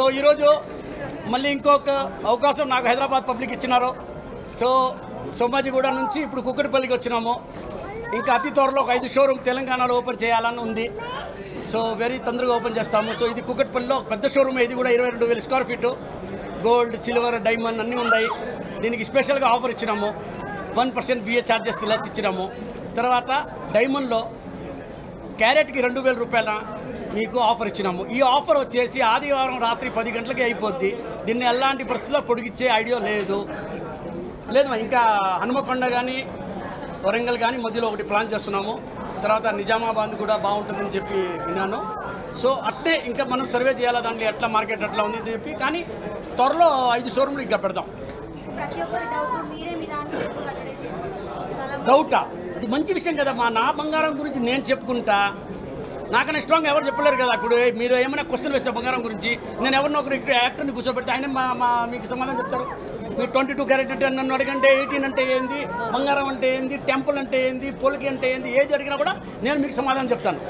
ఈరోజు మళ్ళీ ఇంకొక అవకాశం నాకు హైదరాబాద్ పబ్లిక్ ఇచ్చినారు సో సోమాజిగూడ నుంచి ఇప్పుడు కుక్కటిపల్లికి వచ్చినాము ఇంకా అతి త్వరలో ఒక ఐదు షోరూమ్ తెలంగాణలో ఓపెన్ చేయాలని ఉంది సో వెరీ తొందరగా ఓపెన్ చేస్తాము సో ఇది కుక్కటిపల్లిలో పెద్ద షోరూమ్ ఇది కూడా ఇరవై రెండు వేల square feet gold silver diamond అన్నీ ఉన్నాయి దీనికి స్పెషల్గా ఆఫర్ ఇచ్చినాము one percent VA charges less ఇచ్చినాము తర్వాత డైమండ్లో క్యారెట్కి రెండు వేల రూపాయల మీకు ఆఫర్ ఇచ్చినాము ఈ ఆఫర్ వచ్చేసి ఆదివారం రాత్రి పది గంటలకి అయిపోద్ది దీన్ని ఎలాంటి పరిస్థితుల్లో పొడిగిచ్చే ఐడియా లేదు లేదు మా ఇంకా హనుమకొండ కానీ వరంగల్ కానీ మధ్యలో ఒకటి ప్లాన్ చేస్తున్నాము తర్వాత నిజామాబాద్ కూడా బాగుంటుందని చెప్పి విన్నాను సో అట్టే ఇంకా మనం సర్వే చేయాలి దాంట్లో ఎట్లా మార్కెట్ ఎట్లా ఉంది అని చెప్పి కానీ త్వరలో ఐదు షోరూమ్లు ఇంకా పెడదాం ప్రతి ఒక్కరి డౌట్ మీరే మీ దానికి ఎక్కువ కట్టడే చేస్తారు చాలా మంది- డౌటా అది మంచి విషయం కదా మా నా బంగారం గురించి నేను చెప్పుకుంటా నాకన్నా స్ట్రాంగ్ ఎవరు చెప్పలేరు కదా ఇప్పుడు మీరు ఏమైనా క్వశ్చన్ వేస్తే బంగారం గురించి నేను ఎవరినో ఒకరు యాక్టర్ని కూర్చోబెడితే ఆయన మా మా మీకు సమాధానం చెప్తారు మీరు ట్వంటీ టూ క్యారెట్ అంటే నన్ను అడగంటే ఎయిటీన్ అంటే ఏంది బంగారం అంటే ఏంది టెంపుల్ అంటే ఏంది పోలికి అంటే ఏంది ఏది అడిగినా కూడా నేను మీకు సమాధానం చెప్తాను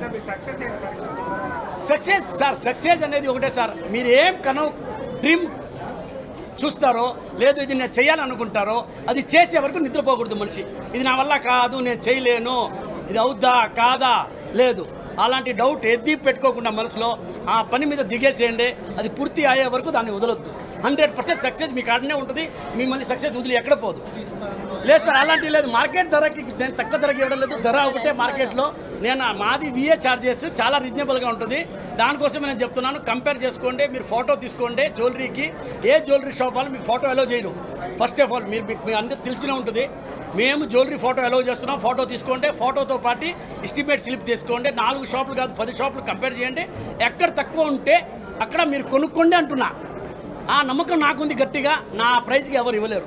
సక్సెస్ సార్ సక్సెస్ అనేది ఒకటే సార్ మీరు ఏం కనో డ్రీమ్ చూస్తారో లేదు ఇది నేను చేయాలనుకుంటారో అది చేసే వరకు నిద్రపోకూడదు మనిషి ఇది నా వల్ల కాదు నేను చేయలేను ఇది అవుద్దా కాదా లేదు అలాంటి డౌట్ ఎద్ది పెట్టుకోకుండా మనసులో ఆ పని మీద దిగేసేయండి అది పూర్తి అయ్యే వరకు దాన్ని వదలొద్దు హండ్రెడ్ పర్సెంట్ సక్సెస్ మీకు ఆడనే ఉంటుంది మిమ్మల్ని సక్సెస్ వదిలి ఎక్కడ పోదు లేదు సార్ అలాంటివి లేదు మార్కెట్ ధరకి నేను తక్కువ ధరకి ఇవ్వడం లేదు ధర ఒకటే మార్కెట్లో నేను మాది విఏ ఛార్జెస్ చాలా రీజనబుల్గా ఉంటుంది దానికోసం నేను చెప్తున్నాను కంపేర్ చేసుకోండి మీరు ఫోటో తీసుకోండి జ్యువెలరీకి ఏ జ్యువెలరీ షాప్ వాళ్ళు మీకు ఫోటో అలో చేయరు ఫస్ట్ ఆఫ్ ఆల్ మీరు మీకు మీ అందరికి తెలిసినే ఉంటుంది మేము జ్యువెలరీ ఫోటో అలో చేస్తున్నాం ఫోటో తీసుకోండి ఫోటోతో పాటు ఎస్టిమేట్ స్లిప్ తీసుకోండి నాలుగు షాపులు కాదు పది షాపులు కంపేర్ చేయండి ఎక్కడ తక్కువ ఉంటే అక్కడ మీరు కొనుక్కోండి అంటున్నా ఆ నమ్మకం నాకుంది గట్టిగా నా ప్రైజ్కి ఎవరు ఇవ్వలేరు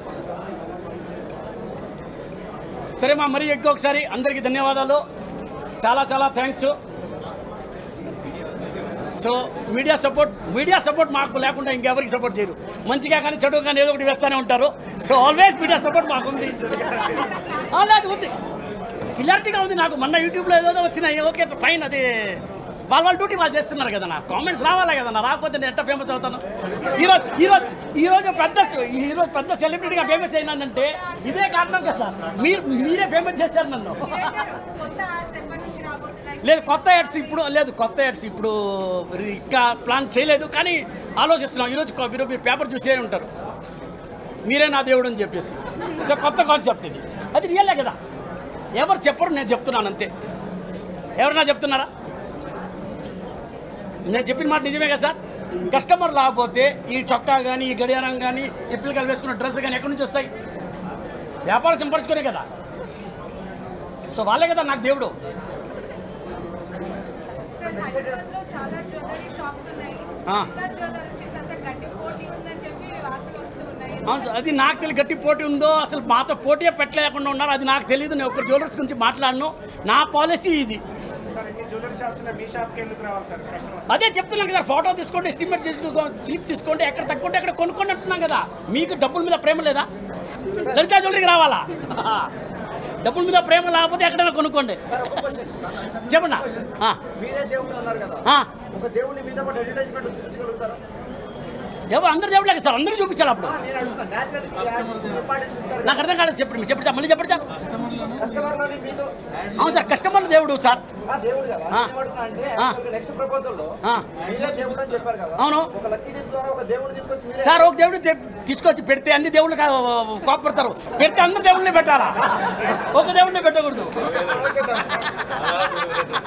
సరే మా మరి ఇంకొకసారి అందరికీ ధన్యవాదాలు చాలా చాలా thanks so media support media support మాకు లేకుండా ఇంకెవరికి సపోర్ట్ చేయరు మంచిగా కానీ చెడు కానీ ఏదో ఒకటి వేస్తూనే ఉంటారు సో ఆల్వేస్ మీడియా సపోర్ట్ మాకు ఉంది ఆ, లేదు ఉంది క్లియారిటీగా ఉంది నాకు మొన్న యూట్యూబ్లో ఏదో వచ్చినాయి ఓకే ఫైన్ అది వాళ్ళ వాళ్ళ డ్యూటీ వాళ్ళు చేస్తున్నారు కదా నా కామెంట్స్ రావాలా కదా నా రాకపోతే నేను ఎట్లా ఫేమస్ అవుతాను ఈరోజు ఈరోజు ఈరోజు పెద్ద ఈరోజు పెద్ద సెలబ్రిటీగా ఫేమస్ అయినానంటే ఇదే కారణం కదా మీరు మీరే ఫేమస్ చేశారు నన్ను కొత్త యాడ్స్ ఎప్పటి నుంచి రాబోతున్నాయి లేదు కొత్త యాడ్స్ ఇప్పుడు లేదు కొత్త యాడ్స్ ఇప్పుడు ఇంకా ప్లాన్ చేయలేదు కానీ ఆలోచిస్తున్నాం ఈరోజు కొ- మీరు మీరు పేపర్ చూసే ఉంటారు మీరే నా దేవుడు అని చెప్పేసి సో కొత్త కాన్సెప్ట్ ఇది అది రియలే కదా ఎవరు చెప్పరు నేను చెప్తున్నాను అంతే ఎవరన్నా చెప్తున్నారా నేను చెప్పిన మాట నిజమే కదా సార్ కస్టమర్ రాకపోతే ఈ చొక్కా కానీ ఈ గడియారం కానీ ఈ పిల్లకాయలు వేసుకున్న డ్రెస్ కానీ ఎక్కడి నుంచి వస్తాయి వ్యాపారం సంపర్చుకునే కదా సో వాళ్ళే కదా నాకు దేవుడు సార్ హైదరాబాద్ లో చాలా జ్యువెలరీ షాప్స్ ఉన్నాయి ఆ. ఇంకా జ్యువెలరీ వచ్చేసి అంత గట్టి పోటీ ఉందని చెప్పి వార్తలు వస్తూ ఉన్నాయి అవును సార్, అది నాకు తెలియదు గట్టి పోటీ ఉందో అసలు మాతో పోటీ పెట్టలేకుండా ఉన్నారు అది నాకు తెలియదు నేను ఒక జ్యువెలర్స్ గురించి మాట్లాడను నా పాలసీ ఇది సార్ ఇన్ని జ్యువెలరీ షాప్స్ ఉన్నాయి మీ షాప్కి ఎందుకు రావాలి సార్ కస్టమర్ అదే చెప్తున్నాను కదా ఫోటో తీసుకోండి ఎస్టిమేట్ చేసుకో స్లిప్ తీసుకోండి ఎక్కడ తక్కువ ఉంటే అక్కడ కొనుక్కోండి అంటున్నాం కదా మీకు డబ్బుల మీద ప్రేమ లేదా లలితా జ్యువెలరీకి రావాలా డబ్బుల మీద ప్రేమ లేకపోతే ఎక్కడైనా కొనుక్కోండి చెప్పండి ఆ, మీరే దేవుడు అన్నారు కదా ఆ. ఒక దేవుని మీద ఒక అడ్వర్టైజ్మెంట్ చూపించగలుగుతారా ఎవరు అందరూ చెప్పలేదు సార్ అందరూ చూపించాలి అప్పుడు నేను అడుగుతాను న్యాచురల్ ఇంపార్టెన్స్ ఇస్తారు నాకు అర్థం కాలేదు చెప్పండి మీరు చెప్పండి మళ్ళీ చెప్పండి సార్ కస్టమర్లని మీతో అవును సార్ కస్టమర్ దేవుడు సార్ ఆ దేవుడు కదా ఆ. ఏమంటున్నా అంటే ఆ. నెక్స్ట్ ప్రపోజల్ లో ఆ. మీరే దేవుడు అని చెప్పారు కదా అవును. ఒక లక్కీ డిప్ ద్వారా ఒక దేవుడిని తీసుకొచ్చి మీరే సార్ ఒక దేవుడు తె- తీసుకొచ్చి పెడితే అన్ని దేవుళ్ళు కా- కోపడతారు పెడితే అందరు దేవుళ్ళని పెట్టాలా ఒక దేవుడిని పెట్టకూడదు ఓకే సార్.